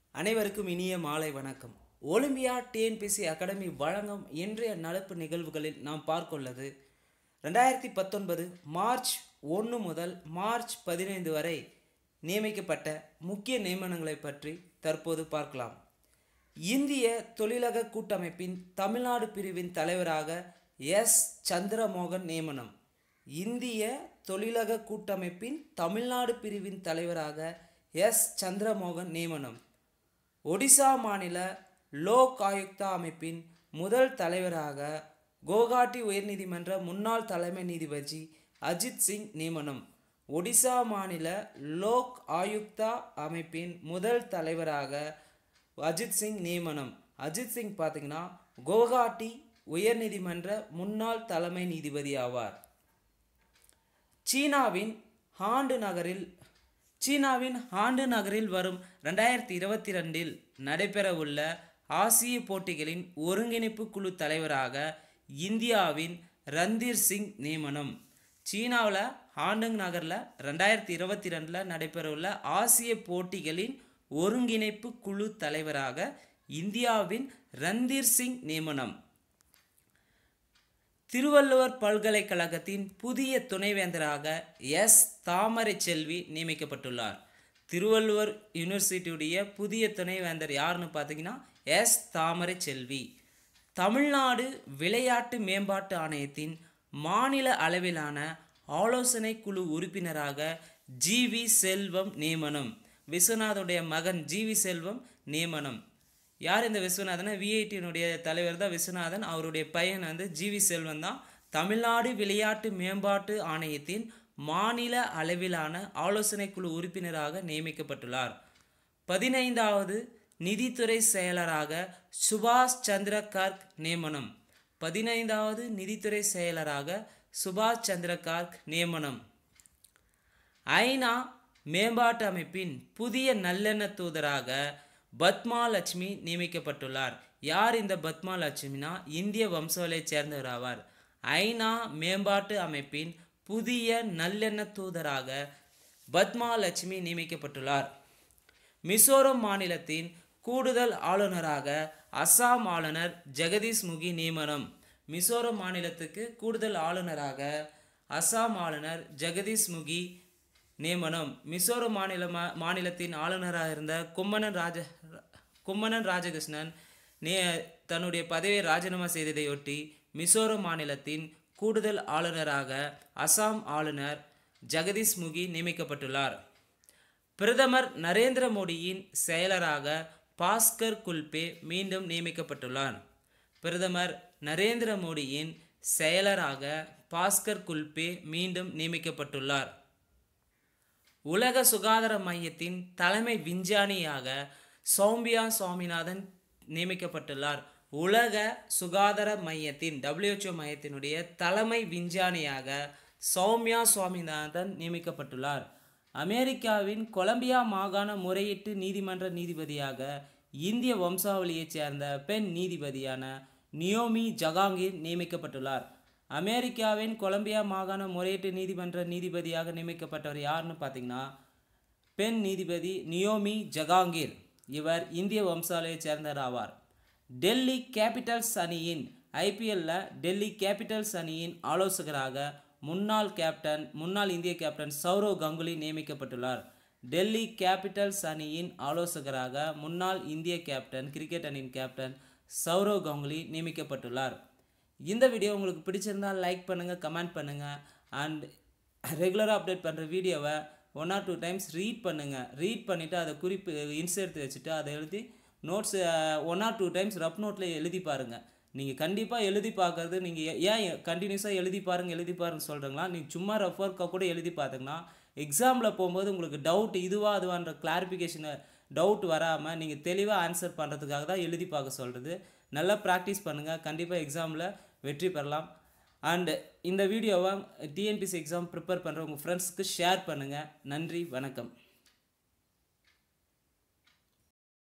அனைவருக்கும் இனிய மாலை வணக்கம் ஒலிம்பியா டிஎன்பிசி அகாடமி வழங்கும் இன்றைய நடப்பு நிகழ்வுகளில் நாம் பார்க்கொள்ளது ரெண்டாயிரத்தி பத்தொன்பது மார்ச் ஒன்று முதல் மார்ச் பதினைந்து வரை நியமிக்கப்பட்ட முக்கிய நியமனங்களை பற்றி தற்போது பார்க்கலாம் இந்திய தொழிலக கூட்டமைப்பின் தமிழ்நாடு பிரிவின் தலைவராக எஸ் சந்திரமோகன் நியமனம் இந்திய தொழிலக கூட்டமைப்பின் தமிழ்நாடு பிரிவின் தலைவராக எஸ் சந்திரமோகன் நியமனம் ஒடிசா மாநில லோக் ஆயுக்தா அமைப்பின் முதல் தலைவராக குவஹாட்டி உயர்நீதிமன்ற முன்னாள் தலைமை நீதிபதி அஜித் சிங் நியமனம் ஒடிசா மாநில லோக் ஆயுக்தா அமைப்பின் முதல் தலைவராக அஜித் சிங் நியமனம் அஜித் சிங் பார்த்தீங்கன்னா குவஹாட்டி உயர்நீதிமன்ற முன்னாள் தலைமை நீதிபதி ஆவார் சீனாவின் ஹாண்டு நகரில் சீனாவின் ஹாண்டு நகரில் வரும் ரெண்டாயிரத்தி இருபத்தி ரெண்டில் நடைபெறவுள்ள ஆசிய போட்டிகளின் ஒருங்கிணைப்பு குழு தலைவராக இந்தியாவின் ரந்தீர் சிங் நியமனம் சீனாவில் ஹாண்டுங் நகரில் ரெண்டாயிரத்தி இருபத்தி ரெண்டில் நடைபெறவுள்ள ஆசிய போட்டிகளின் ஒருங்கிணைப்பு குழு தலைவராக இந்தியாவின் ரந்தீர் சிங் நியமனம் திருவள்ளுவர் பல்கலைக்கழகத்தின் புதிய துணைவேந்தராக எஸ் தாமரை செல்வி நியமிக்கப்பட்டுள்ளார் திருவள்ளுவர் யூனிவர்சிட்டியுடைய புதிய துணைவேந்தர் யாருன்னு பார்த்தீங்கன்னா எஸ் தாமரை செல்வி தமிழ்நாடு விளையாட்டு மேம்பாட்டு ஆணையத்தின் மாநில அளவிலான ஆலோசனை குழு உறுப்பினராக ஜி வி செல்வம் நியமனம் விஸ்வநாதனுடைய மகன் ஜி வி செல்வம் நியமனம் யார் இந்த விஸ்வநாதன் விஐடியினுடைய தலைவர் தான் விஸ்வநாதன் அவருடைய பையன் வந்து ஜிவி செல்வன் தான் தமிழ்நாடு விளையாட்டு மேம்பாட்டு ஆணையத்தின் மாநில அளவிலான ஆலோசனை குழு உறுப்பினராக நியமிக்கப்பட்டுள்ளார் பதினைந்தாவது நிதித்துறை செயலராக சுபாஷ் சந்திர கார்க் நியமனம் பதினைந்தாவது நிதித்துறை செயலராக சுபாஷ் சந்திர கார்க் நியமனம் ஐநா மேம்பாட்டு அமைப்பின் புதிய நல்லெண்ண தூதராக பத்மா லட்சுமி நியமிக்கப்பட்டுள்ளார் யார் இந்த பத்மா லட்சுமினா இந்திய வம்சாவளியைச் சேர்ந்தவர் ஆவார் ஐநா மேம்பாட்டு அமைப்பின் புதிய நல்லெண்ண தூதராக பத்மா லட்சுமி நியமிக்கப்பட்டுள்ளார் மிசோரம் மாநிலத்தின் கூடுதல் ஆளுநராக அஸ்ஸாம் ஆளுநர் ஜெகதீஷ் முகி நியமனம் மிசோரம் மாநிலத்துக்கு கூடுதல் ஆளுநராக அஸ்ஸாம் ஆளுநர் ஜெகதீஷ் முகி நியமனம் மிசோரம் மாநில மாநிலத்தின் ஆளுநராக இருந்த கும்மணன் ராஜ கும்மணன் ராஜகிருஷ்ணன் நே தன்னுடைய பதவியை ராஜினாமா செய்ததையொட்டி மிசோரம் மாநிலத்தின் கூடுதல் ஆளுநராக அசாம் ஆளுநர் ஜெகதீஷ் முகி நியமிக்கப்பட்டுள்ளார் பிரதமர் நரேந்திர மோடியின் செயலராக பாஸ்கர் குல்பே மீண்டும் நியமிக்கப்பட்டுள்ளார் பிரதமர் நரேந்திர மோடியின் செயலராக பாஸ்கர் குல்பே மீண்டும் நியமிக்கப்பட்டுள்ளார் உலக சுகாதார மையத்தின் தலைமை விஞ்ஞானியாக சௌம்பியா சுவாமிநாதன் நியமிக்கப்பட்டுள்ளார் உலக சுகாதார மையத்தின் டபிள்யூஹெச்ஓ மையத்தினுடைய தலைமை விஞ்ஞானியாக சௌமியா சுவாமிநாதன் நியமிக்கப்பட்டுள்ளார் அமெரிக்காவின் கொலம்பியா மாகாண முறையீட்டு நீதிமன்ற நீதிபதியாக இந்திய வம்சாவளியைச் சேர்ந்த பெண் நீதிபதியான நியோமி ஜகாங்கீர் நியமிக்கப்பட்டுள்ளார் அமெரிக்காவின் கொலம்பியா மாகாண முறையீட்டு நீதிமன்ற நீதிபதியாக நியமிக்கப்பட்டவர் யாருன்னு பார்த்தீங்கன்னா பெண் நீதிபதி நியோமி ஜகாங்கீர் இவர் இந்திய வம்சாவளியைச் சேர்ந்தவர் ஆவார் டெல்லி கேபிட்டல்ஸ் அணியின் ஐபிஎல்ல டெல்லி கேபிட்டல்ஸ் அணியின் ஆலோசகராக முன்னாள் கேப்டன் முன்னாள் இந்திய கேப்டன் சௌரவ் கங்குலி நியமிக்கப்பட்டுள்ளார் டெல்லி கேபிட்டல்ஸ் அணியின் ஆலோசகராக முன்னாள் இந்திய கேப்டன் கிரிக்கெட் அணியின் கேப்டன் சௌரவ் கங்குலி நியமிக்கப்பட்டுள்ளார் இந்த வீடியோ உங்களுக்கு பிடிச்சிருந்தால் லைக் பண்ணுங்கள் கமெண்ட் பண்ணுங்கள் அண்ட் ரெகுலராக அப்டேட் பண்ணுற வீடியோவை one or two times read பண்ணுங்கள் ரீட் பண்ணிவிட்டு அதை குறிப்பு இன்செர்ட் வச்சுட்டு அதை எழுதி notes one or two times rough நோட்டில் எழுதி பாருங்கள் நீங்கள் கண்டிப்பாக எழுதி பார்க்குறது நீங்கள் ஏன் கண்டினியூஸாக எழுதி பாருங்கள் எழுதி பாருங்க சொல்கிறீங்களா நீங்கள் சும்மா ரஃப் ஒர்க்காக கூட எழுதி பார்த்தீங்கன்னா எக்ஸாமில் போகும்போது உங்களுக்கு டவுட் இதுவா அதுவான்ற கிளாரிஃபிகேஷனை டவுட் வராமல் நீங்கள் தெளிவாக ஆன்சர் பண்ணுறதுக்காக தான் எழுதி பார்க்க சொல்கிறது நல்லா ப்ராக்டிஸ் பண்ணுங்கள் கண்டிப்பாக எக்ஸாமில் வெற்றி பெறலாம் அண்டு இந்த வீடியோவை டிஎன்பிசி எக்ஸாம் ப்ரிப்பேர் பண்ணுற உங்கள் ஃப்ரெண்ட்ஸ்க்கு ஷேர் பண்ணுங்கள் நன்றி வணக்கம்